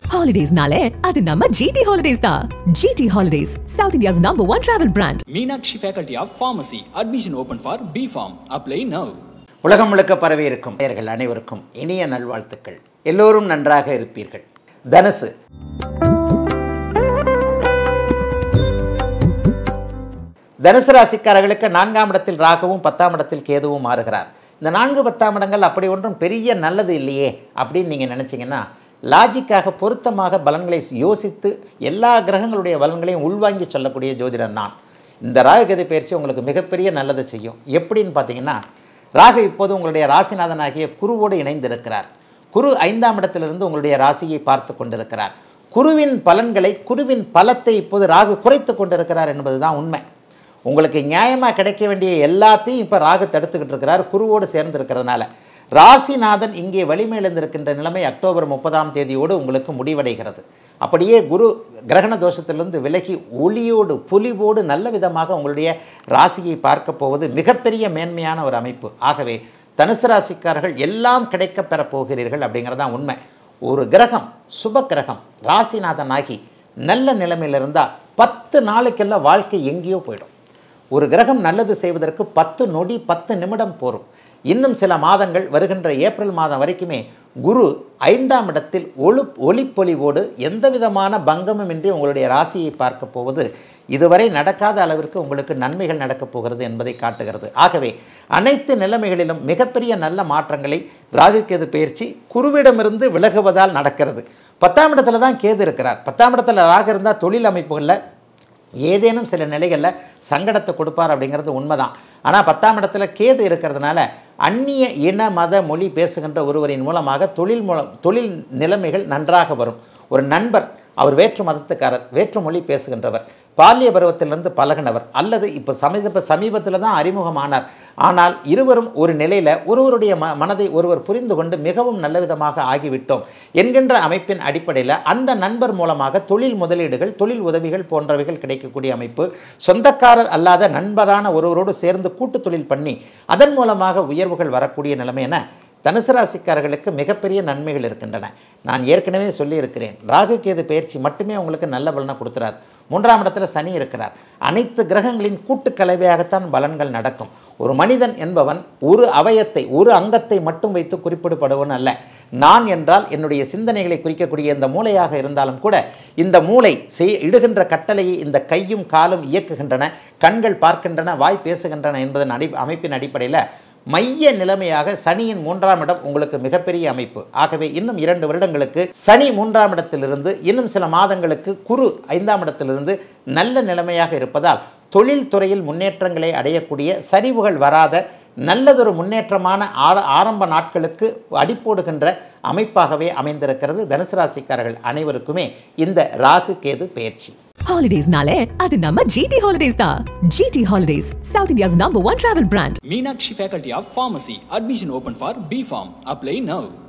ஹாலிடேஸ்னாலே அது நம்ம ஜிடி ஹாலிடேஸ் தான் GT holidays south India's number one travel brand Meenakshi Faculty of Pharmacy. Admission open for B.Pharm. Apply now. உலகம் முழுக்க பரவி இருக்கும் நேயர்கள் அனைவருக்கும் இனிய நல்வாழ்த்துக்கள் எல்லோரும் நன்றாக இருப்பீர்கள் தனுசு தனுசு ராசிக்காரர்களுக்கு நான்காம் இடத்தில் ராகுவும் பத்தாம் இடத்தில் கேதுவும் மாறுகிறார் இந்த நான்கு பத்தாம் இடங்கள் அப்படி ஒன்றும் பெரிய நல்லது இல்லையே அப்படின்னு நீங்கள் நினச்சிங்கன்னா லாஜிக்காக பொருத்தமாக பலன்களை யோசித்து எல்லா கிரகங்களுடைய பலன்களையும் உள்வாங்கி சொல்லக்கூடிய ஜோதிடர் நான் இந்த ராகுகதி பயிற்சி உங்களுக்கு மிகப்பெரிய நல்லது செய்யும் எப்படின்னு பார்த்தீங்கன்னா ராகு இப்போது உங்களுடைய ராசிநாதனாகிய குருவோடு இணைந்திருக்கிறார் குரு ஐந்தாம் இடத்திலிருந்து உங்களுடைய ராசியை பார்த்து கொண்டிருக்கிறார் குருவின் பலன்களை குருவின் பலத்தை இப்போது ராகு குறைத்து கொண்டிருக்கிறார் என்பதுதான் உண்மை உங்களுக்கு நியாயமாக கிடைக்க வேண்டிய எல்லாத்தையும் இப்போ ராகு தடுத்துக்கிட்டு இருக்கிறார் குருவோடு சேர்ந்து இருக்கிறதுனால ராசிநாதன் இங்கே வலிமையிழந்திருக்கின்ற நிலைமை அக்டோபர் முப்பதாம் தேதியோடு உங்களுக்கு முடிவடைகிறது அப்படியே குரு கிரகண தோஷத்திலிருந்து விலகி ஒளியோடு புலிவோடு நல்ல விதமாக உங்களுடைய ராசியை பார்க்க போவது மிகப்பெரிய மேன்மையான ஒரு அமைப்பு ஆகவே தனுசு ராசிக்காரர்கள் எல்லாம் கிடைக்கப் பெறப் போகிறீர்கள் அப்படிங்கிறது தான் உண்மை ஒரு கிரகம் சுப கிரகம் ராசிநாதன் ஆகி நல்ல நிலைமையில் இருந்தால் பத்து நாளைக்கெல்லாம் வாழ்க்கை எங்கேயோ போயிடும் ஒரு கிரகம் நல்லது செய்வதற்கு பத்து நொடி பத்து நிமிடம் போரும் இன்னும் சில மாதங்கள் வருகின்ற ஏப்ரல் மாதம் வரைக்குமே குரு ஐந்தாம் இடத்தில் ஒளி ஒளிப்பொலிவோடு எந்த விதமான பங்கமும் இன்றி உங்களுடைய ராசியை பார்க்க போவது இதுவரை நடக்காத அளவிற்கு உங்களுக்கு நன்மைகள் நடக்கப் போகிறது என்பதை காட்டுகிறது ஆகவே அனைத்து நிலைமைகளிலும் மிகப்பெரிய நல்ல மாற்றங்களை ராகு கேது பயிற்சி குருவிடமிருந்து விலகுவதால் நடக்கிறது பத்தாம் இடத்துல தான் கேது இருக்கிறார் பத்தாம் இடத்துல ராகு இருந்தால் தொழில் அமைப்புகளில் ஏதேனும் சில நிலைகளில் சங்கடத்தை கொடுப்பார் அப்படிங்கிறது உண்மைதான் ஆனால் பத்தாம் இடத்துல கேது இருக்கிறதுனால அந்நிய இன மத மொழி பேசுகின்ற ஒருவரின் மூலமாக தொழில் மூலம் தொழில் நிலைமைகள் நன்றாக வரும் ஒரு நண்பர் அவர் வேற்று மதத்துக்காரர் வேற்று மொழி பேசுகின்றவர் பால்ய பருவத்திலிருந்து பழகினவர் அல்லது இப்போ சமீப சமீபத்தில் தான் அறிமுகமானார் ஆனால் இருவரும் ஒரு நிலையில் ஒருவருடைய ம மனதை ஒருவர் புரிந்து கொண்டு மிகவும் நல்ல விதமாக ஆகிவிட்டோம் என்கின்ற அமைப்பின் அடிப்படையில் அந்த நண்பர் மூலமாக தொழில் முதலீடுகள் தொழில் உதவிகள் போன்றவைகள் கிடைக்கக்கூடிய அமைப்பு சொந்தக்காரர் அல்லாத நண்பரான ஒருவரோடு சேர்ந்து கூட்டு தொழில் பண்ணி அதன் மூலமாக உயர்வுகள் வரக்கூடிய நிலைமை என தனுசு ராசிக்காரர்களுக்கு மிகப்பெரிய நன்மைகள் இருக்கின்றன நான் ஏற்கனவே சொல்லியிருக்கிறேன் ராகு கேது பயிற்சி மட்டுமே உங்களுக்கு நல்ல பலனை கொடுத்துறார் மூன்றாம் இடத்துல சனி இருக்கிறார் அனைத்து கிரகங்களின் கூட்டு கலவையாகத்தான் பலன்கள் நடக்கும் ஒரு மனிதன் என்பவன் ஒரு அவயத்தை ஒரு அங்கத்தை மட்டும் வைத்து குறிப்பிடப்படுவன் அல்ல நான் என்றால் என்னுடைய சிந்தனைகளை குறிக்கக்கூடிய இந்த மூளையாக இருந்தாலும் கூட இந்த மூளை செய் இடுகின்ற கட்டளையை இந்த கையும் காலும் இயக்குகின்றன கண்கள் பார்க்கின்றன வாய் பேசுகின்றன என்பதன் அடி அமைப்பின் அடிப்படையில் மைய நிலைமையாக சனியின் மூன்றாம் இடம் உங்களுக்கு மிகப்பெரிய அமைப்பு ஆகவே இன்னும் இரண்டு வருடங்களுக்கு சனி மூன்றாம் இடத்திலிருந்து இன்னும் சில மாதங்களுக்கு குரு ஐந்தாம் இடத்திலிருந்து நல்ல நிலைமையாக இருப்பதால் தொழில் துறையில் முன்னேற்றங்களை அடையக்கூடிய சரிவுகள் வராத நல்லதொரு முன்னேற்றமான ஆர ஆரம்ப நாட்களுக்கு அடிப்போடுகின்ற அமைப்பாகவே அமைந்திருக்கிறது தனுசு ராசிக்காரர்கள் அனைவருக்குமே இந்த ராகு கேது பயிற்சி ஹாலிடேஸ்னாலே அது நம்ம ஜிடி ஹாலிடேஸ் தான் GT holidays south India's number one travel brand Meenakshi Faculty of Pharmacy. Admission open for B.Pharm. Apply now.